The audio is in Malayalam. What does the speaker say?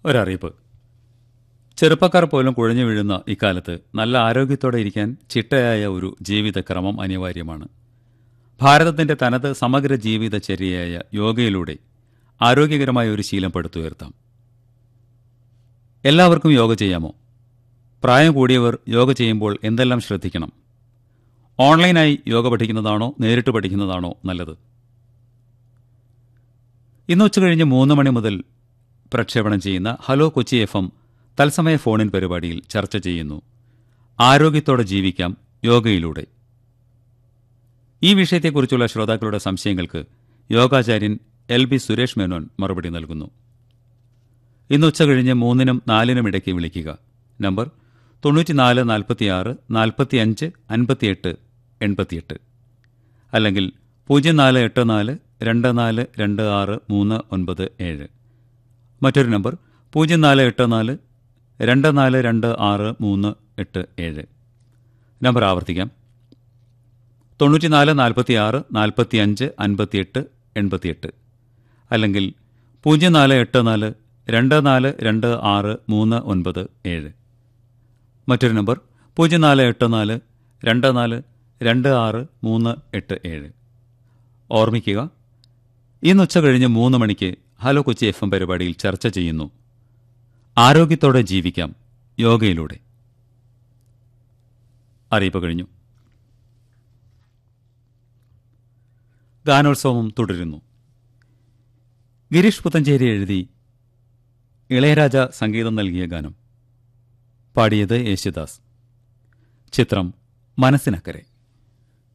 ഒരറിയിപ്പ് ചെറുപ്പക്കാർ പോലും കുഴഞ്ഞു വീഴുന്ന ഇക്കാലത്ത് നല്ല ആരോഗ്യത്തോടെ ഇരിക്കാൻ ചിട്ടയായ ഒരു ജീവിതക്രമം അനിവാര്യമാണ് ഭാരതത്തിന്റെ തനത് സമഗ്ര ജീവിതചര്യയായ യോഗയിലൂടെ ആരോഗ്യകരമായ ഒരു ശീലം പടുത്തുയർത്താം എല്ലാവർക്കും യോഗ ചെയ്യാമോ പ്രായം കൂടിയവർ യോഗ ചെയ്യുമ്പോൾ എന്തെല്ലാം ശ്രദ്ധിക്കണം ഓൺലൈനായി യോഗ പഠിക്കുന്നതാണോ നേരിട്ട് പഠിക്കുന്നതാണോ നല്ലത് ഇന്ന് ഉച്ചകഴിഞ്ഞ് മൂന്ന് മണി മുതൽ പ്രക്ഷേപണം ചെയ്യുന്ന ഹലോ കൊച്ചി എഫ് എം തത്സമയ ഫോണിൻ പരിപാടിയിൽ ചർച്ച ചെയ്യുന്നു ആരോഗ്യത്തോടെ ജീവിക്കാം യോഗയിലൂടെ ഈ വിഷയത്തെക്കുറിച്ചുള്ള ശ്രോതാക്കളുടെ സംശയങ്ങൾക്ക് യോഗാചാര്യൻ എൽ ബി സുരേഷ് മേനോൻ മറുപടി നൽകുന്നു ഇന്ന് ഉച്ചകഴിഞ്ഞ് മൂന്നിനും നാലിനും ഇടയ്ക്ക് വിളിക്കുക നമ്പർ തൊണ്ണൂറ്റിനാല് നാൽപ്പത്തിയാറ് നാൽപ്പത്തിയഞ്ച് അൻപത്തിയെട്ട് എൺപത്തിയെട്ട് അല്ലെങ്കിൽ പൂജ്യം നാല് എട്ട് നാല് രണ്ട് നാല് രണ്ട് ആറ് മൂന്ന് ഒൻപത് ഏഴ് മറ്റൊരു നമ്പർ പൂജ്യം നാല് എട്ട് നാല് രണ്ട് നാല് രണ്ട് ആറ് മൂന്ന് എട്ട് ഏഴ് നമ്പർ ആവർത്തിക്കാം തൊണ്ണൂറ്റിനാല് നാൽപ്പത്തിയാറ് നാൽപ്പത്തിയഞ്ച് അൻപത്തിയെട്ട് എൺപത്തിയെട്ട് അല്ലെങ്കിൽ പൂജ്യം നാല് എട്ട് നാല് രണ്ട് നാല് രണ്ട് ആറ് മൂന്ന് ഒൻപത് ഏഴ് മറ്റൊരു നമ്പർ പൂജ്യം നാല് എട്ട് നാല് രണ്ട് നാല് രണ്ട് ആറ് മൂന്ന് എട്ട് ഏഴ് ഓർമ്മിക്കുക ഇന്ന് ഉച്ച കഴിഞ്ഞ് മൂന്ന് മണിക്ക് ഹലോ കൊച്ചി എഫ് എം പരിപാടിയിൽ ചർച്ച ചെയ്യുന്നു ആരോഗ്യത്തോടെ ജീവിക്കാം യോഗയിലൂടെ അറിയിപ്പ് കഴിഞ്ഞു ഗാനോത്സവം തുടരുന്നു ഗിരീഷ് പുത്തഞ്ചേരി എഴുതി ഇളയരാജ സംഗീതം നൽകിയ ഗാനം പാടിയത് യേശുദാസ് ചിത്രം മനസ്സിനക്കരെ